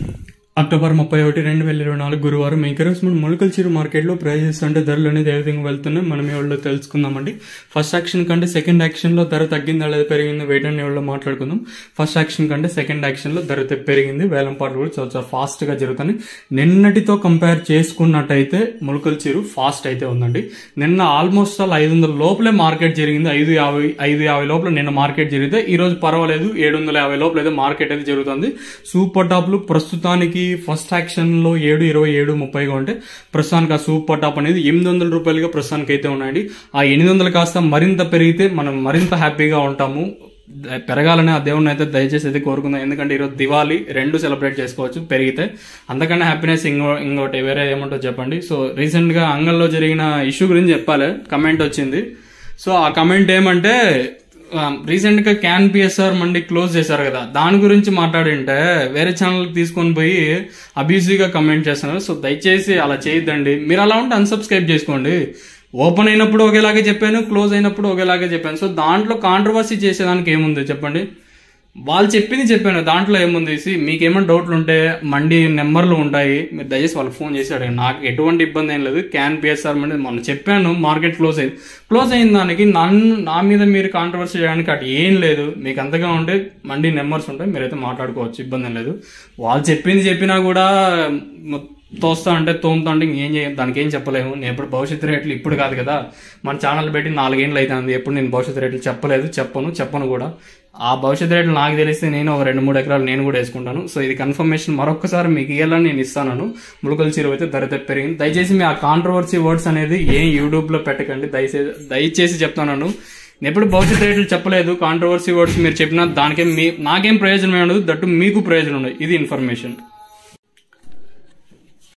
October ముప్పై ఒకటి రెండు వేల ఇరవై నాలుగు గురువారం మేకర్స్ మన మొలకల చీర మార్కెట్లో ప్రైజెస్ అంటే ధరలు అనేది ఏ విధంగా వెళ్తున్నాయి మనం ఎవరిలో తెలుసుకుందామండి ఫస్ట్ యాక్షన్ కంటే సెకండ్ యాక్షన్ లో ధర తగ్గిందా లేదా పెరిగింది వెయిట్ అని ఎవరిలో మాట్లాడుకుందాం ఫస్ట్ యాక్షన్ కంటే సెకండ్ యాక్షన్ లో ధర తె- పెరిగింది వేలం పాటలు కూడా చాలా చాలా ఫాస్ట్ గా జరుగుతున్నాయి నిన్నటితో కంపేర్ చేసుకున్నట్టయితే మొలకల చీరు ఫాస్ట్ అయితే ఉందండి నిన్న ఆల్మోస్ట్ ఆల్ ఐదు వందల లోపలే మార్కెట్ జరిగింది ఐదు యాభై ఐదు యాభై లోపల నిన్న మార్కెట్ జరిగితే ఈ రోజు పర్వాలేదు ఏడు వందల యాభై లోపల అయితే మార్కెట్ అయితే జరుగుతుంది సూపర్ టాప్లు ప్రస్తుతానికి ఫస్ట్ యాక్షన్ లో ఏడు ఇరవై ఏడు ముప్పైగా ఉంటే ప్రస్తుతానికి ఆ సూపర్ టాప్ అనేది ఎనిమిది వందల రూపాయలుగా ప్రస్తుతానికి అయితే ఉన్నాయండి ఆ ఎనిమిది వందలు కాస్త మరింత పెరిగితే మనం మరింత హ్యాపీగా ఉంటాము ద- పెరగాలని ఆ దేవుడిని అయితే దయచేసి అయితే కోరుకుందాం ఎందుకంటే ఈరోజు దివాళీ రెండు సెలబ్రేట్ చేసుకోవచ్చు పెరిగితే అంతకన్నా హ్యాపీనెస్ ఇంకో ఇంకోటి వేరే ఏమంటో చెప్పండి సో రీసెంట్ గా అంగల్లో జరిగిన ఇష్యూ గురించి చెప్పాలి కమెంట్ వచ్చింది సో ఆ కమెంట్ ఏమంటే రీసెంట్ గా క్యాన్ పిఎస్ఆర్ మండి క్లోజ్ చేశారు కదా దాని గురించి మాట్లాడింటే వేరే ఛానల్ తీసుకొని పోయి అబ్యూసివ్ గా కమెంట్ చేస్తున్నారు సో దయచేసి అలా చేయొద్దండి మీరు అలా ఉంటే అన్సబ్స్క్రైబ్ చేసుకోండి ఓపెన్ అయినప్పుడు ఒకేలాగే చెప్పాను క్లోజ్ అయినప్పుడు ఒకేలాగే చెప్పాను సో దాంట్లో కాంట్రవర్సీ చేసేదానికి ఏముంది చెప్పండి వాళ్ళు చెప్పింది చెప్పాను దాంట్లో ఏముంది See, మీకేమైనా డౌట్లు ఉంటే మండి నెంబర్లు ఉంటాయి మీరు దయచేసి వాళ్ళకి ఫోన్ చేసి అడగండి నాకు ఎటువంటి ఇబ్బంది ఏం లేదు క్యాన్ పిఎస్ఆర్ మండి మొన్న చెప్పాను మార్కెట్ క్లోజ్ అయింది క్లోజ్ అయిన దానికి నన్ను నా మీద మీరు కాంట్రవర్సీ చేయడానికి అటు ఏం లేదు మీకు అంతగా ఉంటే మండి నెంబర్స్ ఉంటాయి మీరైతే మాట్లాడుకోవచ్చు ఇబ్బంది ఏం లేదు వాళ్ళు చెప్పింది చెప్పినా కూడా మొ- తోస్తా అంటే తోముతా అంటే ఇంకేం చేయ దానికి ఏం చెప్పలేము నేను ఎప్పుడు భవిష్యత్తు రేట్లు ఇప్పుడు కాదు కదా మన ఛానల్ పెట్టి నాలుగేళ్ళు అవుతుంది ఎప్పుడు నేను భవిష్యత్తు రేట్లు చెప్పలేదు చెప్పను చెప్పను కూడా ఆ భవిష్యత్తు రేట్లు నాకు తెలిస్తే నేను ఒక రెండు మూడు ఎకరాలు నేను కూడా వేసుకుంటాను సో ఇది కన్ఫర్మేషన్ మరొకసారి మీకు ఇవ్వాలని నేను ఇస్తాను ములుకల చీర అయితే ధర అయితే పెరిగింది దయచేసి మీ ఆ కాంట్రవర్సీ వర్డ్స్ అనేది ఏం యూట్యూబ్ లో పెట్టకండి దయచేసి దయచేసి చెప్తాను నేను ఎప్పుడు భవిష్యత్తు రేట్లు చెప్పలేదు కాంట్రవర్సీ వర్డ్స్ మీరు చెప్పినా దానికేం మీ నాకేం ప్రయోజనం ఉండదు దట్టు మీకు ప్రయోజనం ఉండదు ఇది ఇన్ఫర్మేషన్